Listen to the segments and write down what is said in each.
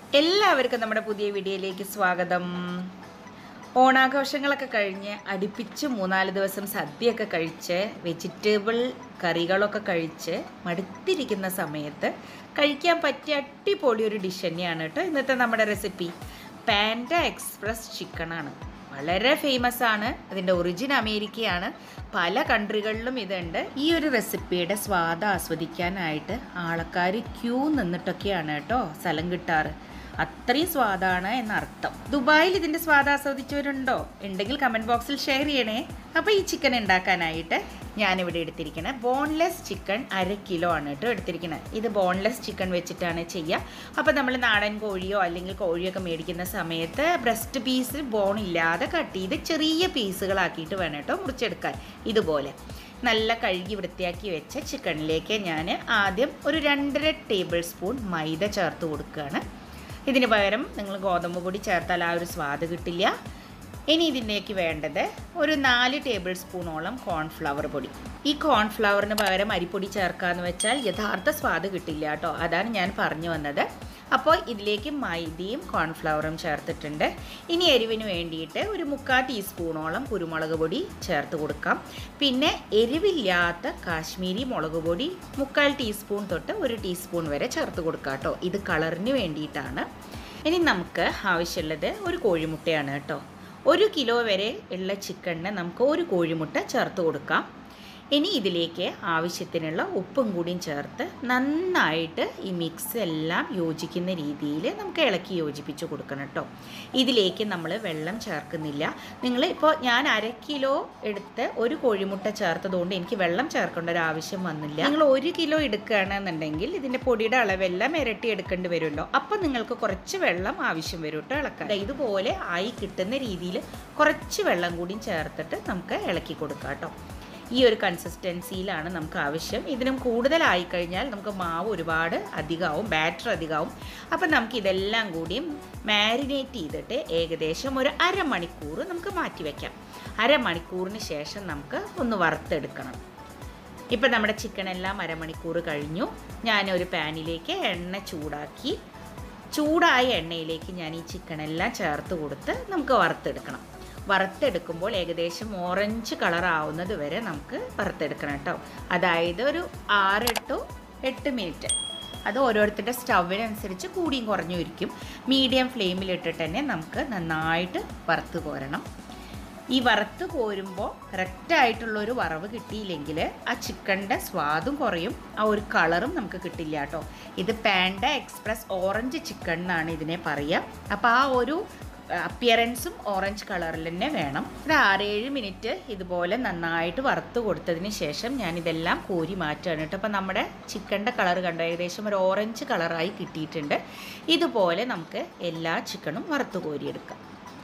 എല്ലാവർക്കും നമ്മുടെ പുതിയ വീഡിയോയിലേക്ക് സ്വാഗതം ഓണാഘോഷങ്ങളൊക്കെ കഴിഞ്ഞ് അടുപ്പിച്ച് മൂന്നാല് ദിവസം സദ്യയൊക്കെ കഴിച്ച് വെജിറ്റബിൾ കറികളൊക്കെ കഴിച്ച് മടുത്തിരിക്കുന്ന സമയത്ത് കഴിക്കാൻ പറ്റിയ അടിപൊളി ഒരു ഡിഷ് തന്നെയാണ് കേട്ടോ ഇന്നത്തെ നമ്മുടെ റെസിപ്പി പാൻഡ എക്സ്പ്രസ് ചിക്കനാണ് വളരെ ഫേമസ് ആണ് അതിൻ്റെ ഒറിജിൻ അമേരിക്കയാണ് പല കൺട്രികളിലും ഇതുണ്ട് ഈ ഒരു റെസിപ്പിയുടെ സ്വാദ് ആസ്വദിക്കാനായിട്ട് ആൾക്കാർ ക്യൂ നിന്നിട്ടൊക്കെയാണ് കേട്ടോ സ്ഥലം കിട്ടാറ് അത്രയും സ്വാദാണ് എന്നർത്ഥം ദുബായിൽ ഇതിൻ്റെ സ്വാദ് ആസ്വദിച്ചവരുണ്ടോ ഉണ്ടെങ്കിൽ കമൻറ്റ് ബോക്സിൽ ഷെയർ ചെയ്യണേ അപ്പോൾ ഈ ചിക്കൻ ഉണ്ടാക്കാനായിട്ട് ഞാനിവിടെ എടുത്തിരിക്കുന്നത് ബോൺലെസ് ചിക്കൻ അര കിലോ ആണ് കേട്ടോ എടുത്തിരിക്കുന്നത് ഇത് ബോൺലെസ് ചിക്കൻ വെച്ചിട്ടാണ് ചെയ്യുക അപ്പോൾ നമ്മൾ നാടൻ കോഴിയോ അല്ലെങ്കിൽ കോഴിയൊക്കെ മേടിക്കുന്ന സമയത്ത് ബ്രസ്റ്റ് പീസ് ബോൺ ഇല്ലാതെ കട്ട് ചെയ്ത് ചെറിയ പീസുകളാക്കിയിട്ട് വേണം കേട്ടോ മുറിച്ചെടുക്കാൻ ഇതുപോലെ നല്ല കഴുകി വൃത്തിയാക്കി വെച്ച ചിക്കനിലേക്ക് ഞാൻ ആദ്യം ഒരു രണ്ടര ടേബിൾ സ്പൂൺ മൈദ ചേർത്ത് കൊടുക്കുകയാണ് ഇതിന് പകരം നിങ്ങൾ ഗോതമ്പ് പൊടി ചേർത്താൽ ആ ഒരു സ്വാദ് കിട്ടില്ല ഇനി ഇതിലേക്ക് വേണ്ടത് ഒരു നാല് ടേബിൾ സ്പൂണോളം കോൺഫ്ലവർ പൊടി ഈ കോൺഫ്ലവറിന് പകരം അരിപ്പൊടി ചേർക്കാന്ന് വെച്ചാൽ യഥാർത്ഥ സ്വാദ് കിട്ടില്ല കേട്ടോ അതാണ് ഞാൻ പറഞ്ഞു വന്നത് അപ്പോൾ ഇതിലേക്ക് മൈദയും കോൺഫ്ലവറും ചേർത്തിട്ടുണ്ട് ഇനി എരിവിന് വേണ്ടിയിട്ട് ഒരു മുക്കാൽ ടീസ്പൂണോളം കുരുമുളക് പൊടി ചേർത്ത് കൊടുക്കാം പിന്നെ എരിവില്ലാത്ത കാശ്മീരി മുളക് പൊടി മുക്കാൽ ടീസ്പൂൺ തൊട്ട് ഒരു ടീസ്പൂൺ വരെ ചേർത്ത് കൊടുക്കാം കേട്ടോ ഇത് കളറിന് വേണ്ടിയിട്ടാണ് ഇനി നമുക്ക് ആവശ്യമുള്ളത് ഒരു കോഴിമുട്ടയാണ് കേട്ടോ ഒരു കിലോ വരെ ഉള്ള ചിക്കണിന് നമുക്ക് ഒരു കോഴിമുട്ട ചേർത്ത് കൊടുക്കാം ഇനി ഇതിലേക്ക് ആവശ്യത്തിനുള്ള ഉപ്പും കൂടിയും ചേർത്ത് നന്നായിട്ട് ഈ മിക്സ് എല്ലാം യോജിക്കുന്ന രീതിയിൽ നമുക്ക് ഇളക്കി യോജിപ്പിച്ച് കൊടുക്കണം കേട്ടോ ഇതിലേക്ക് നമ്മൾ വെള്ളം ചേർക്കുന്നില്ല നിങ്ങൾ ഇപ്പോൾ ഞാൻ അര കിലോ എടുത്ത് ഒരു കോഴിമുട്ട ചേർത്തതുകൊണ്ട് എനിക്ക് വെള്ളം ചേർക്കേണ്ട ഒരു ആവശ്യം വന്നില്ല നിങ്ങൾ ഒരു കിലോ എടുക്കുകയാണെന്നുണ്ടെങ്കിൽ ഇതിൻ്റെ പൊടിയുടെ അളവെല്ലാം ഇരട്ടി എടുക്കേണ്ടി വരുമല്ലോ അപ്പം നിങ്ങൾക്ക് കുറച്ച് വെള്ളം ആവശ്യം വരും കേട്ടോ ഇളക്കാൻ ഇതുപോലെ ആയി കിട്ടുന്ന രീതിയിൽ കുറച്ച് വെള്ളം കൂടിയും ചേർത്തിട്ട് നമുക്ക് ഇളക്കി കൊടുക്കാം കേട്ടോ ഈ ഒരു കൺസിസ്റ്റൻസിയിലാണ് നമുക്ക് ആവശ്യം ഇതിനും കൂടുതലായി കഴിഞ്ഞാൽ നമുക്ക് മാവ് ഒരുപാട് അധികമാവും ബാറ്റർ അധികമാവും അപ്പം നമുക്ക് ഇതെല്ലാം കൂടിയും മാരിനേറ്റ് ചെയ്തിട്ട് ഏകദേശം ഒരു അരമണിക്കൂർ നമുക്ക് മാറ്റി വയ്ക്കാം അരമണിക്കൂറിന് ശേഷം നമുക്ക് ഒന്ന് വറുത്തെടുക്കണം ഇപ്പം നമ്മുടെ ചിക്കൻ എല്ലാം അരമണിക്കൂർ കഴിഞ്ഞു ഞാൻ ഒരു പാനിലേക്ക് എണ്ണ ചൂടാക്കി ചൂടായ എണ്ണയിലേക്ക് ഞാൻ ഈ ചിക്കൻ എല്ലാം ചേർത്ത് കൊടുത്ത് നമുക്ക് വറുത്തെടുക്കണം വറുത്തെടുക്കുമ്പോൾ ഏകദേശം ഓറഞ്ച് കളർ ആവുന്നത് വരെ നമുക്ക് വറുത്തെടുക്കണം കേട്ടോ അതായത് ഒരു ആറ് ടു എട്ട് മിനിറ്റ് അത് ഓരോരുത്തരുടെ സ്റ്റവിനനുസരിച്ച് കൂടിയും കുറഞ്ഞു ഇരിക്കും മീഡിയം ഫ്ലെയിമിലിട്ടിട്ട് തന്നെ നമുക്ക് നന്നായിട്ട് വറുത്ത് കോരണം ഈ വറുത്ത് കോരുമ്പോൾ കറക്റ്റായിട്ടുള്ള ഒരു വറവ് കിട്ടിയില്ലെങ്കിൽ ആ ചിക്കൻ്റെ സ്വാദും കുറയും ആ ഒരു കളറും നമുക്ക് കിട്ടില്ല കേട്ടോ ഇത് പാൻഡ എക്സ്പ്രസ് ഓറഞ്ച് ചിക്കൻ എന്നാണ് ഇതിനെ പറയുക അപ്പോൾ ആ ഒരു അപ്പിയറൻസും ഓറഞ്ച് കളറിൽ തന്നെ വേണം ഒരു ആറേഴ് മിനിറ്റ് ഇതുപോലെ നന്നായിട്ട് വറുത്ത് കൊടുത്തതിന് ശേഷം ഞാനിതെല്ലാം കോരി മാറ്റുകയാണ് കേട്ടോ അപ്പോൾ നമ്മുടെ ചിക്കൻ്റെ കളർ കണ്ടോ ഏകദേശം ഒരു ഓറഞ്ച് കളറായി കിട്ടിയിട്ടുണ്ട് ഇതുപോലെ നമുക്ക് എല്ലാ ചിക്കനും വറുത്ത് കോരിയെടുക്കാം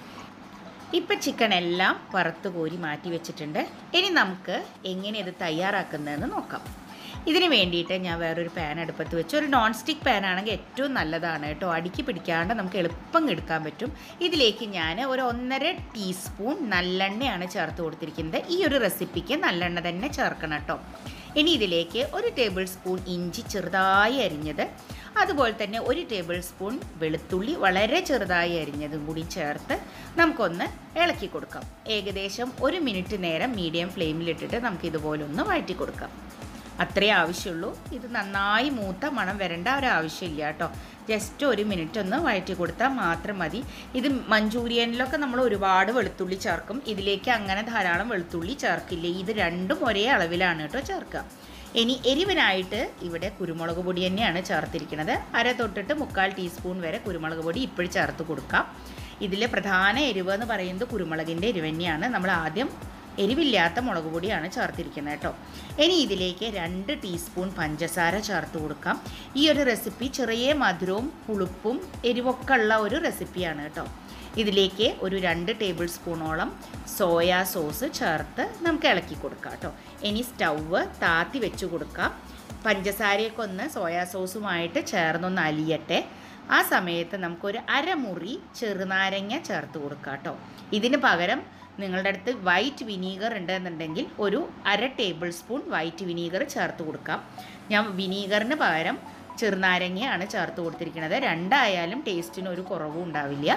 ഇപ്പം ചിക്കൻ എല്ലാം വറുത്ത് കോരി മാറ്റി വെച്ചിട്ടുണ്ട് ഇനി നമുക്ക് എങ്ങനെ ഇത് തയ്യാറാക്കുന്നതെന്ന് നോക്കാം ഇതിന് വേണ്ടിയിട്ട് ഞാൻ വേറൊരു പാൻ അടുപ്പത്ത് വെച്ച് ഒരു നോൺ സ്റ്റിക്ക് പാൻ ആണെങ്കിൽ ഏറ്റവും നല്ലതാണ് കേട്ടോ അടുക്കി പിടിക്കാണ്ട് നമുക്ക് എളുപ്പം എടുക്കാൻ പറ്റും ഇതിലേക്ക് ഞാൻ ഒരു ഒന്നര ടീസ്പൂൺ നല്ലെണ്ണയാണ് ചേർത്ത് കൊടുത്തിരിക്കുന്നത് ഈ ഒരു റെസിപ്പിക്ക് നല്ലെണ്ണ തന്നെ ചേർക്കണം കേട്ടോ ഇനി ഇതിലേക്ക് ഒരു ടേബിൾ സ്പൂൺ ഇഞ്ചി ചെറുതായി അരിഞ്ഞത് അതുപോലെ തന്നെ ഒരു ടേബിൾ സ്പൂൺ വെളുത്തുള്ളി വളരെ ചെറുതായി അരിഞ്ഞതും കൂടി ചേർത്ത് നമുക്കൊന്ന് ഇളക്കി കൊടുക്കാം ഏകദേശം ഒരു മിനിറ്റ് നേരം മീഡിയം ഫ്ലെയിമിലിട്ടിട്ട് നമുക്ക് ഇതുപോലെ ഒന്ന് വഴറ്റി കൊടുക്കാം അത്രേ ആവശ്യമുള്ളൂ ഇത് നന്നായി മൂത്ത മണം വരേണ്ട ഒരു ആവശ്യമില്ല കേട്ടോ ജസ്റ്റ് ഒരു മിനിറ്റ് ഒന്ന് വഴറ്റി കൊടുത്താൽ മാത്രം മതി ഇത് മഞ്ചൂരിയനിലൊക്കെ നമ്മൾ ഒരുപാട് വെളുത്തുള്ളി ചേർക്കും ഇതിലേക്ക് അങ്ങനെ ധാരാളം വെളുത്തുള്ളി ചേർക്കില്ല ഇത് രണ്ടും ഒരേ അളവിലാണ് കേട്ടോ ചേർക്കുക ഇനി എരിവിനായിട്ട് ഇവിടെ കുരുമുളക് പൊടി തന്നെയാണ് ചേർത്തിരിക്കുന്നത് അര തൊട്ടിട്ട് മുക്കാൽ ടീസ്പൂൺ വരെ കുരുമുളക് പൊടി ഇപ്പോഴും ചേർത്ത് കൊടുക്കാം ഇതിൽ പ്രധാന എരിവ് എന്ന് പറയുന്നത് കുരുമുളകിൻ്റെ എരിവ് തന്നെയാണ് നമ്മൾ ആദ്യം എരിവില്ലാത്ത മുളക് പൊടിയാണ് ചേർത്തിരിക്കുന്നത് കേട്ടോ ഇനി ഇതിലേക്ക് രണ്ട് ടീസ്പൂൺ പഞ്ചസാര ചേർത്ത് കൊടുക്കാം ഈ ഒരു റെസിപ്പി ചെറിയ മധുരവും പുളിപ്പും എരിവൊക്കെ ഉള്ള ഒരു റെസിപ്പിയാണ് കേട്ടോ ഇതിലേക്ക് ഒരു രണ്ട് ടേബിൾ സ്പൂണോളം സോയാ സോസ് ചേർത്ത് നമുക്ക് ഇളക്കി കൊടുക്കാം കേട്ടോ ഇനി സ്റ്റൗവ് താത്തി വെച്ച് കൊടുക്കാം പഞ്ചസാരയൊക്കെ ഒന്ന് സോയാ സോസുമായിട്ട് ചേർന്നൊന്ന് അലിയട്ടെ ആ സമയത്ത് നമുക്കൊരു അരമുറി ചെറുനാരങ്ങ ചേർത്ത് കൊടുക്കാം കേട്ടോ ഇതിന് പകരം നിങ്ങളുടെ അടുത്ത് വൈറ്റ് വിനീഗർ ഉണ്ടെന്നുണ്ടെങ്കിൽ ഒരു അര ടേബിൾ സ്പൂൺ വൈറ്റ് വിനീഗർ ചേർത്ത് കൊടുക്കാം ഞാൻ വിനീഗറിന് പകരം ചെറുനാരങ്ങയാണ് ചേർത്ത് കൊടുത്തിരിക്കുന്നത് രണ്ടായാലും ടേസ്റ്റിന് ഒരു കുറവും ഉണ്ടാവില്ല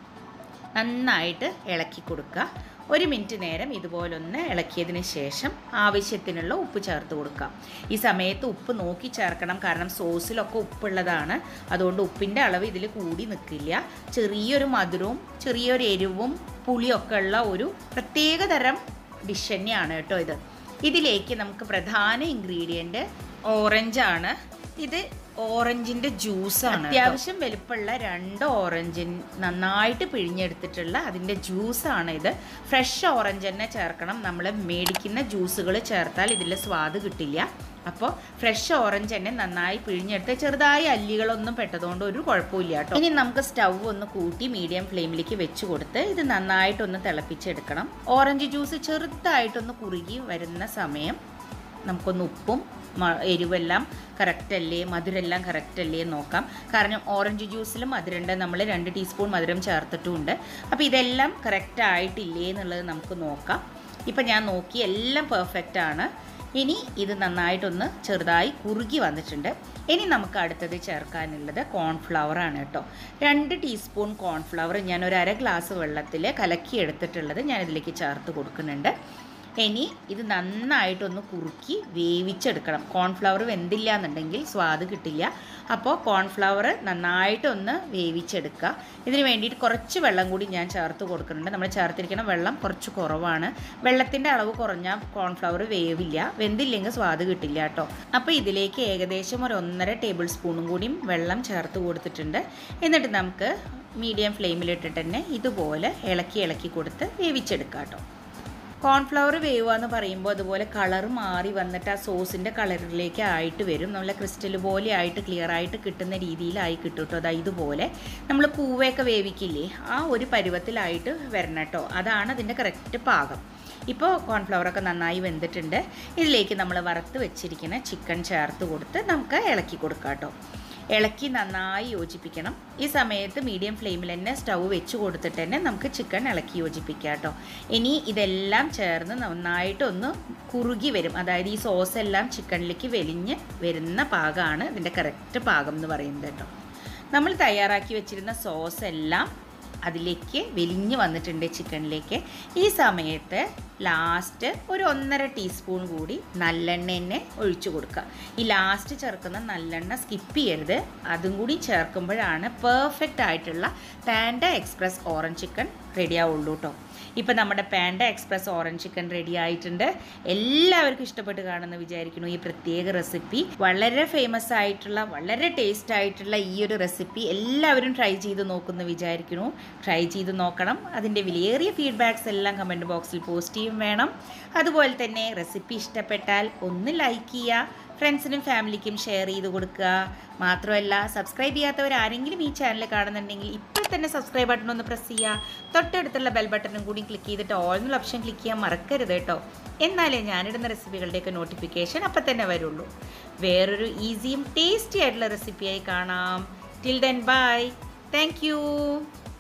നന്നായിട്ട് ഇളക്കി കൊടുക്കുക ഒരു മിനിറ്റ് നേരം ഇതുപോലൊന്ന് ഇളക്കിയതിന് ശേഷം ആവശ്യത്തിനുള്ള ഉപ്പ് ചേർത്ത് കൊടുക്കാം ഈ സമയത്ത് ഉപ്പ് നോക്കി ചേർക്കണം കാരണം സോസിലൊക്കെ ഉപ്പുള്ളതാണ് അതുകൊണ്ട് ഉപ്പിൻ്റെ അളവ് ഇതിൽ കൂടി നിൽക്കില്ല ചെറിയൊരു മധുരവും ചെറിയൊരു എരിവും പുളിയൊക്കെ ഉള്ള ഒരു പ്രത്യേക തരം ഡിഷ് തന്നെയാണ് കേട്ടോ ഇത് ഇതിലേക്ക് നമുക്ക് പ്രധാന ഇൻഗ്രീഡിയൻറ്റ് ഓറഞ്ചാണ് ഇത് ഓറഞ്ചിൻ്റെ ജ്യൂസാണ് അത്യാവശ്യം വലുപ്പമുള്ള രണ്ട് ഓറഞ്ചിൻ നന്നായിട്ട് പിഴിഞ്ഞെടുത്തിട്ടുള്ള അതിൻ്റെ ജ്യൂസാണ് ഇത് ഫ്രഷ് ഓറഞ്ച് തന്നെ ചേർക്കണം നമ്മൾ മേടിക്കുന്ന ജ്യൂസുകൾ ചേർത്താൽ ഇതിൽ സ്വാദ് കിട്ടില്ല അപ്പോൾ ഫ്രഷ് ഓറഞ്ച് തന്നെ നന്നായി പിഴിഞ്ഞെടുത്ത് ചെറുതായി അല്ലികളൊന്നും പെട്ടതുകൊണ്ട് ഒരു കുഴപ്പമില്ല കേട്ടോ ഇനി നമുക്ക് സ്റ്റൗ ഒന്ന് കൂട്ടി മീഡിയം ഫ്ലെയിമിലേക്ക് വെച്ച് കൊടുത്ത് ഇത് നന്നായിട്ടൊന്ന് തിളപ്പിച്ചെടുക്കണം ഓറഞ്ച് ജ്യൂസ് ചെറുതായിട്ടൊന്ന് കുറുകി വരുന്ന സമയം നമുക്കൊന്ന് ഉപ്പും മ- എരിവെല്ലാം കറക്റ്റ് അല്ലേ മധുരെല്ലാം കറക്റ്റ് അല്ലേ എന്ന് നോക്കാം കാരണം ഓറഞ്ച് ജ്യൂസിലും മധുരമുണ്ട് നമ്മൾ രണ്ട് ടീസ്പൂൺ മധുരം ചേർത്തിട്ടുമുണ്ട് അപ്പോൾ ഇതെല്ലാം കറക്റ്റ് ആയിട്ടില്ലേ എന്നുള്ളത് നമുക്ക് നോക്കാം ഇപ്പം ഞാൻ നോക്കി എല്ലാം പെർഫെക്റ്റ് ആണ് ഇനി ഇത് നന്നായിട്ടൊന്ന് ചെറുതായി കുറുകി വന്നിട്ടുണ്ട് ഇനി നമുക്ക് അടുത്തത് ചേർക്കാനുള്ളത് കോൺഫ്ലവർ ആണ് കേട്ടോ രണ്ട് ടീസ്പൂൺ കോൺഫ്ലവർ ഞാൻ ഒരു അര ഗ്ലാസ് വെള്ളത്തിൽ കലക്കി എടുത്തിട്ടുള്ളത് ഞാൻ ഇതിലേക്ക് ചേർത്ത് കൊടുക്കുന്നുണ്ട് ഇനി ഇത് നന്നായിട്ടൊന്ന് കുറുക്കി വേവിച്ചെടുക്കണം കോൺഫ്ലവർ വെന്തില്ല എന്നുണ്ടെങ്കിൽ സ്വാദ് കിട്ടില്ല അപ്പോൾ കോൺഫ്ലവർ നന്നായിട്ടൊന്ന് വേവിച്ചെടുക്കുക ഇതിന് വേണ്ടിയിട്ട് കുറച്ച് വെള്ളം കൂടി ഞാൻ ചേർത്ത് കൊടുക്കുന്നുണ്ട് നമ്മൾ ചേർത്തിരിക്കുന്ന വെള്ളം കുറച്ച് കുറവാണ് വെള്ളത്തിൻ്റെ അളവ് കുറഞ്ഞാൽ കോൺഫ്ലവർ വേവില്ല വെന്തില്ലെങ്കിൽ സ്വാദ് കിട്ടില്ല കേട്ടോ അപ്പോൾ ഇതിലേക്ക് ഏകദേശം ഒരു ഒന്നര ടേബിൾ സ്പൂണും കൂടിയും വെള്ളം ചേർത്ത് കൊടുത്തിട്ടുണ്ട് എന്നിട്ട് നമുക്ക് മീഡിയം ഫ്ലെയിമിലിട്ടിട്ട് തന്നെ ഇതുപോലെ ഇളക്കി ഇളക്കി കൊടുത്ത് വേവിച്ചെടുക്കാം കേട്ടോ കോൺഫ്ലവർ വേവുക എന്ന് പറയുമ്പോൾ അതുപോലെ കളർ മാറി വന്നിട്ട് ആ സോസിൻ്റെ കളറിലേക്ക് ആയിട്ട് വരും നമ്മളെ ക്രിസ്റ്റൽ പോലെ ആയിട്ട് ക്ലിയർ ആയിട്ട് കിട്ടുന്ന രീതിയിലായി കിട്ടും കേട്ടോ അതാ ഇതുപോലെ നമ്മൾ പൂവയൊക്കെ വേവിക്കില്ലേ ആ ഒരു പരുവത്തിലായിട്ട് വരണം കേട്ടോ അതാണ് അതിൻ്റെ കറക്റ്റ് പാകം ഇപ്പോൾ കോൺഫ്ലവറൊക്കെ നന്നായി വെന്തിട്ടുണ്ട് ഇതിലേക്ക് നമ്മൾ വറുത്ത് വെച്ചിരിക്കുന്ന ചിക്കൻ ചേർത്ത് കൊടുത്ത് നമുക്ക് ഇളക്കി കൊടുക്കാം കേട്ടോ ഇളക്കി നന്നായി യോജിപ്പിക്കണം ഈ സമയത്ത് മീഡിയം ഫ്ലെയിമിൽ തന്നെ സ്റ്റൗ വെച്ച് കൊടുത്തിട്ട് തന്നെ നമുക്ക് ചിക്കൻ ഇളക്കി യോജിപ്പിക്കാം കേട്ടോ ഇനി ഇതെല്ലാം ചേർന്ന് നന്നായിട്ട് ഒന്ന് കുറുകി വരും അതായത് ഈ സോസ് എല്ലാം ചിക്കനിലേക്ക് വെലിഞ്ഞ് വരുന്ന പാകമാണ് ഇതിൻ്റെ കറക്റ്റ് പാകം എന്ന് പറയുന്നത് കേട്ടോ നമ്മൾ തയ്യാറാക്കി വെച്ചിരുന്ന സോസ് എല്ലാം അതിലേക്ക് വെലിഞ്ഞ് വന്നിട്ടുണ്ട് ചിക്കനിലേക്ക് ഈ സമയത്ത് ലാസ്റ്റ് ഒരു ഒന്നര ടീസ്പൂൺ കൂടി നല്ലെണ്ണ തന്നെ ഒഴിച്ചു കൊടുക്കുക ഈ ലാസ്റ്റ് ചേർക്കുന്ന നല്ലെണ്ണ സ്കിപ്പ് ചെയ്യരുത് അതും കൂടി ചേർക്കുമ്പോഴാണ് പെർഫെക്റ്റ് ആയിട്ടുള്ള Panda Express orange chicken ready ആവുള്ളൂ കേട്ടോ ഇപ്പം നമ്മുടെ Panda Express orange chicken ready ആയിട്ടുണ്ട് എല്ലാവർക്കും ഇഷ്ടപ്പെട്ട് കാണുമെന്ന് വിചാരിക്കുന്നു ഈ പ്രത്യേക റെസിപ്പി വളരെ ഫേമസ് ആയിട്ടുള്ള വളരെ ടേസ്റ്റ് ആയിട്ടുള്ള ഈ ഒരു റെസിപ്പി എല്ലാവരും ട്രൈ ചെയ്ത് നോക്കുമെന്ന് വിചാരിക്കുന്നു ട്രൈ ചെയ്ത് നോക്കണം അതിൻ്റെ വിലയേറിയ ഫീഡ്ബാക്സ് എല്ലാം കമൻറ്റ് ബോക്സിൽ പോസ്റ്റ് ചെയ്യും വേണം അതുപോലെ തന്നെ റെസിപ്പി ഇഷ്ടപ്പെട്ടാൽ ഒന്ന് ലൈക്ക് ചെയ്യുക ഫ്രണ്ട്സിനും ഫാമിലിക്കും ഷെയർ ചെയ്ത് കൊടുക്കുക മാത്രമല്ല സബ്സ്ക്രൈബ് ചെയ്യാത്തവർ ആരെങ്കിലും ഈ ചാനൽ കാണുന്നുണ്ടെങ്കിൽ ഇപ്പോൾ തന്നെ സബ്സ്ക്രൈബ് ബട്ടൺ ഒന്ന് പ്രസ് ചെയ്യുക തൊട്ടടുത്തുള്ള ബെൽ ബട്ടണും കൂടി ക്ലിക്ക് ചെയ്തിട്ട് ഓൾ എന്നുള്ള ഓപ്ഷൻ ക്ലിക്ക് ചെയ്യാൻ മറക്കരുത് കേട്ടോ എന്നാലേ ഞാനിടുന്ന റെസിപ്പികളുടെയൊക്കെ നോട്ടിഫിക്കേഷൻ അപ്പം തന്നെ വരുള്ളൂ വേറൊരു ഈസിയും ടേസ്റ്റി ആയിട്ടുള്ള റെസിപ്പിയായി കാണാം till then bye thank U